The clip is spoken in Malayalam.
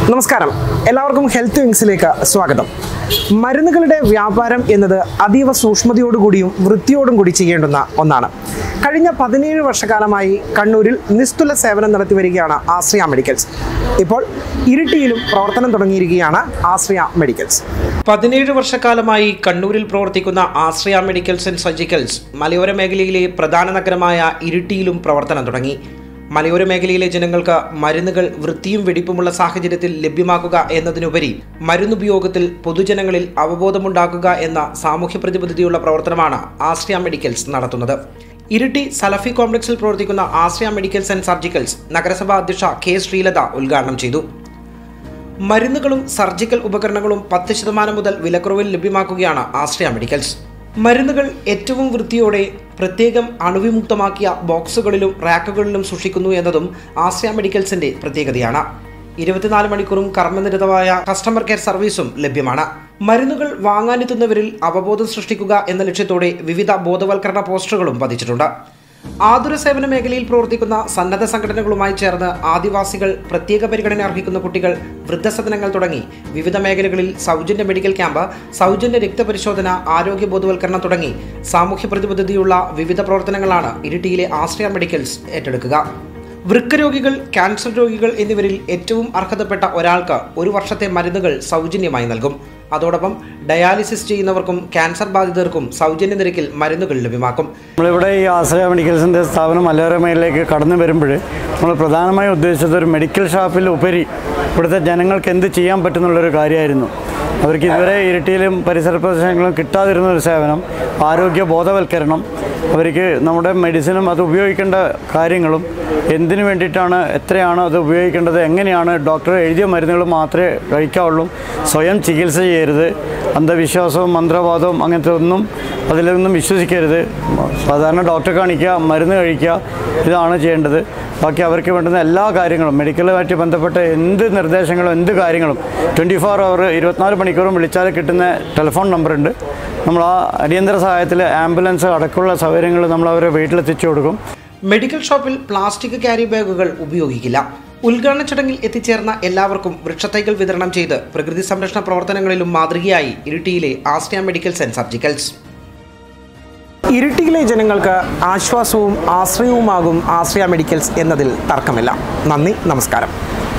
നമസ്കാരം എല്ലാവർക്കും ഹെൽത്ത് വിങ്സിലേക്ക് സ്വാഗതം മരുന്നുകളുടെ വ്യാപാരം എന്നത് അതീവ സൂക്ഷ്മതയോടുകൂടിയും വൃത്തിയോടും കൂടി ചെയ്യേണ്ടുന്ന ഒന്നാണ് കഴിഞ്ഞ പതിനേഴ് വർഷക്കാലമായി കണ്ണൂരിൽ നിസ്തുല സേവനം നടത്തി വരികയാണ് ആശ്രയ മെഡിക്കൽസ് ഇപ്പോൾ ഇരിട്ടിയിലും പ്രവർത്തനം തുടങ്ങിയിരിക്കുകയാണ് ആശ്രയ മെഡിക്കൽസ് പതിനേഴ് വർഷക്കാലമായി കണ്ണൂരിൽ പ്രവർത്തിക്കുന്ന ആശ്രയ മെഡിക്കൽസ് ആൻഡ് സർജിക്കൽസ് മലയോര മേഖലയിലെ പ്രധാന നഗരമായ ഇരിട്ടിയിലും പ്രവർത്തനം തുടങ്ങി മലയോര മേഖലയിലെ ജനങ്ങൾക്ക് മരുന്നുകൾ വൃത്തിയും വെടിപ്പുമുള്ള സാഹചര്യത്തിൽ ലഭ്യമാക്കുക എന്നതിനുപരി മരുന്നുപയോഗത്തിൽ പൊതുജനങ്ങളിൽ അവബോധമുണ്ടാക്കുക എന്ന സാമൂഹ്യ പ്രതിബദ്ധതയുള്ള പ്രവർത്തനമാണ് ആശ്രയ മെഡിക്കൽസ് നടത്തുന്നത് ഇരിട്ടി സലഫി കോംപ്ലക്സിൽ പ്രവർത്തിക്കുന്ന ആശ്രയ മെഡിക്കൽസ് ആൻഡ് സർജിക്കൽസ് നഗരസഭാ അധ്യക്ഷ കെ ശ്രീലത ഉദ്ഘാടനം ചെയ്തു മരുന്നുകളും സർജിക്കൽ ഉപകരണങ്ങളും പത്ത് ശതമാനം മുതൽ വിലക്കുറവിൽ ലഭ്യമാക്കുകയാണ് ആശ്രയ മെഡിക്കൽസ് മരുന്നുകൾ ഏറ്റവും വൃത്തിയോടെ പ്രത്യേകം അണുവിമുക്തമാക്കിയ ബോക്സുകളിലും റാക്കുകളിലും സൂക്ഷിക്കുന്നു എന്നതും ആശ്രയ മെഡിക്കൽസിന്റെ പ്രത്യേകതയാണ് ഇരുപത്തിനാല് മണിക്കൂറും കർമ്മനിരതമായ കസ്റ്റമർ കെയർ സർവീസും ലഭ്യമാണ് മരുന്നുകൾ വാങ്ങാനെത്തുന്നവരിൽ അവബോധം സൃഷ്ടിക്കുക എന്ന ലക്ഷ്യത്തോടെ വിവിധ ബോധവൽക്കരണ പോസ്റ്ററുകളും പതിച്ചിട്ടുണ്ട് ആതുര സേവന മേഖലയിൽ പ്രവർത്തിക്കുന്ന സന്നദ്ധ സംഘടനകളുമായി ചേർന്ന് ആദിവാസികൾ പ്രത്യേക പരിഗണന അർഹിക്കുന്ന കുട്ടികൾ വൃദ്ധസദനങ്ങൾ തുടങ്ങി വിവിധ മേഖലകളിൽ സൗജന്യ മെഡിക്കൽ ക്യാമ്പ് സൗജന്യ രക്തപരിശോധന ആരോഗ്യ ബോധവൽക്കരണം തുടങ്ങി സാമൂഹ്യ പ്രതിബദ്ധതയുള്ള വിവിധ പ്രവർത്തനങ്ങളാണ് ഇരിട്ടിയിലെ ആശ്രയ മെഡിക്കൽസ് ഏറ്റെടുക്കുക വൃക്ക രോഗികൾ ക്യാൻസർ രോഗികൾ എന്നിവരിൽ ഏറ്റവും അർഹതപ്പെട്ട ഒരാൾക്ക് ഒരു വർഷത്തെ മരുന്നുകൾ സൗജന്യമായി നൽകും അതോടൊപ്പം ഡയാലിസിസ് ചെയ്യുന്നവർക്കും ക്യാൻസർ ബാധിതർക്കും സൗജന്യ നിരക്കിൽ മരുന്നുകൾ ലഭ്യമാക്കും നമ്മളിവിടെ ഈ ആശ്രയ മെഡിക്കൽസിൻ്റെ സ്ഥാപനം മലയോര മേഖലയിലേക്ക് കടന്നു വരുമ്പോൾ നമ്മൾ പ്രധാനമായും ഉദ്ദേശിച്ചത് ഒരു മെഡിക്കൽ ഷാപ്പിൽ ഉപരി ഇവിടുത്തെ ജനങ്ങൾക്ക് എന്ത് ചെയ്യാൻ പറ്റുന്നുള്ളൊരു കാര്യമായിരുന്നു അവർക്ക് ഇതുവരെ ഇരട്ടിയിലും പരിസര പ്രദേശങ്ങളിലും കിട്ടാതിരുന്ന ഒരു സേവനം ആരോഗ്യ ബോധവൽക്കരണം അവർക്ക് നമ്മുടെ മെഡിസിനും അത് ഉപയോഗിക്കേണ്ട കാര്യങ്ങളും എന്തിനു വേണ്ടിയിട്ടാണ് എത്രയാണ് അത് ഉപയോഗിക്കേണ്ടത് എങ്ങനെയാണ് ഡോക്ടർ എഴുതിയ മരുന്നുകൾ മാത്രമേ കഴിക്കാവുള്ളൂ സ്വയം ചികിത്സ ചെയ്യരുത് അന്ധവിശ്വാസവും മന്ത്രവാദവും അങ്ങനത്തെ ഒന്നും അതിലൊന്നും വിശ്വസിക്കരുത് സാധാരണ ഡോക്ടറെ കാണിക്കുക മരുന്ന് കഴിക്കുക ഇതാണ് ചെയ്യേണ്ടത് ബാക്കി അവർക്ക് വേണ്ടുന്ന എല്ലാ കാര്യങ്ങളും മെഡിക്കലുമായിട്ട് ബന്ധപ്പെട്ട എന്ത് നിർദ്ദേശങ്ങളും എന്ത് കാര്യങ്ങളും ട്വൻറ്റി ഫോർ അവർ ഇരുപത്തിനാല് മണിക്കൂറും വിളിച്ചാൽ കിട്ടുന്ന ടെലിഫോൺ നമ്പറുണ്ട് നമ്മൾ ആ അടിയന്തര സഹായത്തിൽ ആംബുലൻസ് അടക്കമുള്ള സൗകര്യങ്ങൾ നമ്മൾ അവരെ വീട്ടിലെത്തിച്ചു കൊടുക്കും മെഡിക്കൽ ഷോപ്പിൽ പ്ലാസ്റ്റിക് ക്യാരി ബാഗുകൾ ഉപയോഗിക്കില്ല ഉദ്ഘാടന ചടങ്ങിൽ എത്തിച്ചേർന്ന എല്ലാവർക്കും വൃക്ഷത്തൈകൾ വിതരണം ചെയ്ത് പ്രകൃതി സംരക്ഷണ പ്രവർത്തനങ്ങളിലും മാതൃകയായി ഇരിട്ടിയിലെ ആശ്രയ മെഡിക്കൽസ് ആൻഡ് സർജിക്കൽസ് ഇരിട്ടിയിലെ ജനങ്ങൾക്ക് ആശ്വാസവും ആശ്രയവുമാകും ആശ്രയ മെഡിക്കൽസ് എന്നതിൽ തർക്കമില്ല നന്ദി നമസ്കാരം